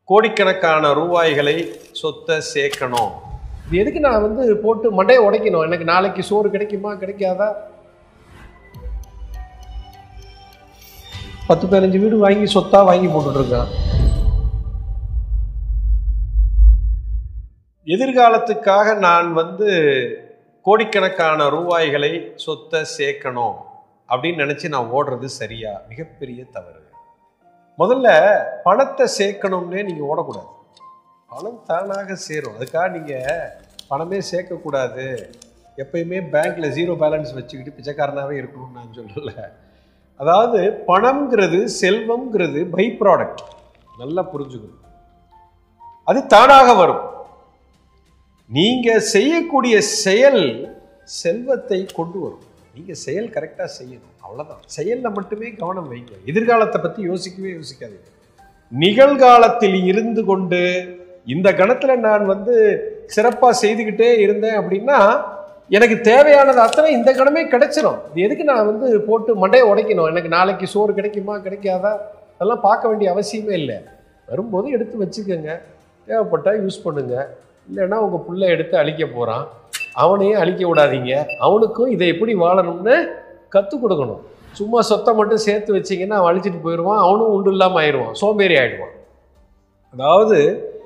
கோடிக்கணக்கான ரூபாய்களை சொத்தை சேர்க்கணும் இது எதுக்கு நான் வந்து போட்டு மண்டையை உடைக்கணும் எனக்கு நாளைக்கு சோறு கிடைக்குமா கிடைக்காதா பத்து பதினஞ்சு வீடு வாங்கி சொத்தா வாங்கி போட்டுட்டு இருக்கான் எதிர்காலத்துக்காக நான் வந்து கோடிக்கணக்கான ரூபாய்களை சொத்தை சேர்க்கணும் அப்படின்னு நினச்சி நான் ஓடுறது சரியா மிகப்பெரிய தவறு முதல்ல பணத்தை சேர்க்கணும்னே நீங்கள் ஓடக்கூடாது பணம் தானாக சேரும் அதுக்காக நீங்கள் பணமே சேர்க்கக்கூடாது எப்பயுமே பேங்க்ல ஜீரோ பேலன்ஸ் வச்சுக்கிட்டு பிச்சைக்காரனாகவே இருக்கணும்னு நான் சொல்லல அதாவது பணம்ங்கிறது செல்வம்ங்கிறது பை ப்ராடக்ட் நல்லா புரிஞ்சுக்கணும் அது தானாக வரும் நீங்க செய்யக்கூடிய செயல் செல்வத்தை கொண்டு வரும் நீங்க செயல் கரெக்டா செய்யணும் அவ்வளவுதான் செயல்ல மட்டுமே கவனம் வைங்க எதிர்காலத்தை பத்தி யோசிக்கவே யோசிக்காதீங்க நிகழ்காலத்தில் இருந்து கொண்டு இந்த கணத்துல நான் வந்து சிறப்பா செய்துக்கிட்டே இருந்தேன் அப்படின்னா எனக்கு தேவையானது அத்தனை இந்த கணமே கிடைச்சிரும் இது எதுக்கு நான் வந்து போட்டு மண்டையை உடைக்கணும் எனக்கு நாளைக்கு சோறு கிடைக்குமா கிடைக்காதா அதெல்லாம் பார்க்க வேண்டிய அவசியமே இல்லை வரும்போது எடுத்து வச்சுக்கோங்க தேவைப்பட்டா யூஸ் பண்ணுங்க இல்லைன்னா உங்கள் புள்ள எடுத்து அழிக்க போகிறான் அவனையும் அழிக்க விடாதீங்க அவனுக்கும் இதை எப்படி வாழணும்னு கற்றுக் கொடுக்கணும் சும்மா சொத்தை மட்டும் சேர்த்து வச்சிங்கன்னா அவன் அழிச்சிட்டு போயிடுவான் அவனும் உண்டு இல்லாமல் ஆயிடுவான் சோம்பேறி ஆயிடுவான் அதாவது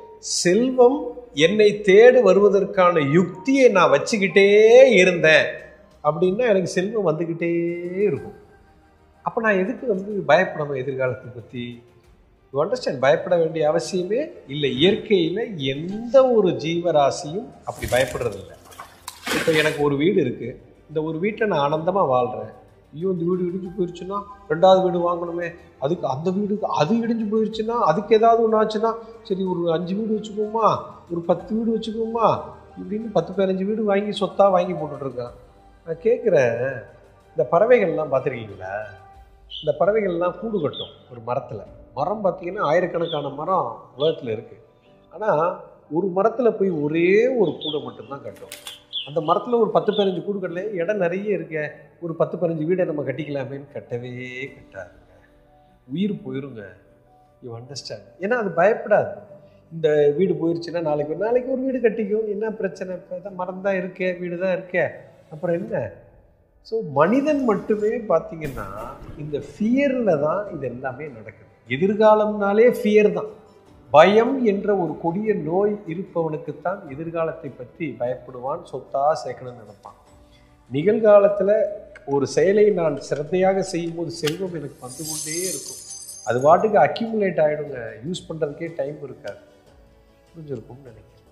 செல்வம் என்னை தேடி வருவதற்கான யுக்தியை நான் வச்சுக்கிட்டே இருந்தேன் அப்படின்னா எனக்கு செல்வம் வந்துக்கிட்டே இருக்கும் அப்போ நான் எதுக்கு வந்து பயப்படணும் எதிர்காலத்தை பற்றி யூ அண்டர்ஸ்டாண்ட் பயப்பட வேண்டிய அவசியமே இல்லை இயற்கையில் எந்த ஒரு ஜீவராசியும் அப்படி பயப்படுறது இல்லை இப்போ எனக்கு ஒரு வீடு இருக்குது இந்த ஒரு வீட்டில் நான் ஆனந்தமாக வாழ்கிறேன் ஐயோ இந்த வீடு இடிஞ்சு போயிடுச்சுன்னா ரெண்டாவது வீடு வாங்கணுமே அதுக்கு அந்த வீடுக்கு அது இடிஞ்சு போயிடுச்சுன்னா அதுக்கு ஏதாவது ஒன்று ஆச்சுன்னா சரி ஒரு அஞ்சு வீடு வச்சுக்குவோமா ஒரு பத்து வீடு வச்சுக்குவோமா இப்படின்னு பத்து பதினஞ்சு வீடு வாங்கி சொத்தாக வாங்கி போட்டுட்ருக்கான் நான் கேட்குறேன் இந்த பறவைகள்லாம் பார்த்துருக்கீங்களா இந்த பறவைகள்லாம் கூடு கட்டும் ஒரு மரத்தில் மரம் பார்த்தீங்கன்னா ஆயிரக்கணக்கான மரம் உலகத்தில் இருக்குது ஆனால் ஒரு மரத்தில் போய் ஒரே ஒரு கூடை மட்டும்தான் கட்டும் அந்த மரத்தில் ஒரு பத்து பதினஞ்சு கூடு கட்டல இடம் நிறைய இருக்கே ஒரு பத்து பதினஞ்சு வீடை நம்ம கட்டிக்கலாமேன்னு கட்டவே கட்டாதுங்க உயிர் போயிருங்க யூ அண்டர்ஸ்டாண்ட் ஏன்னா அது பயப்படாது இந்த வீடு போயிருச்சுன்னா நாளைக்கு ஒரு நாளைக்கு ஒரு வீடு கட்டிக்கும் என்ன பிரச்சனை இப்போ தான் மரம் தான் இருக்கே வீடு தான் இருக்கே அப்புறம் என்ன ஸோ மனிதன் மட்டுமே பார்த்தீங்கன்னா இந்த ஃபியரில் தான் இது எல்லாமே நடக்குது எதிர்காலம்னாலே ஃபியர் தான் பயம் என்ற ஒரு கொடிய நோய் இருப்பவனுக்குத்தான் எதிர்காலத்தை பற்றி பயப்படுவான் சொத்தா சேர்க்கணும்னு நினைப்பான் நிகழ்காலத்தில் ஒரு செயலை நான் சிரத்தையாக செய்யும்போது செல்வம் எனக்கு வந்து கொண்டே இருக்கும் அது பாட்டுக்கு அக்யூமுலேட் ஆகிடுங்க யூஸ் பண்ணுறதுக்கே டைம் இருக்காது புரிஞ்சிருக்கும்னு நினைக்கிறேன்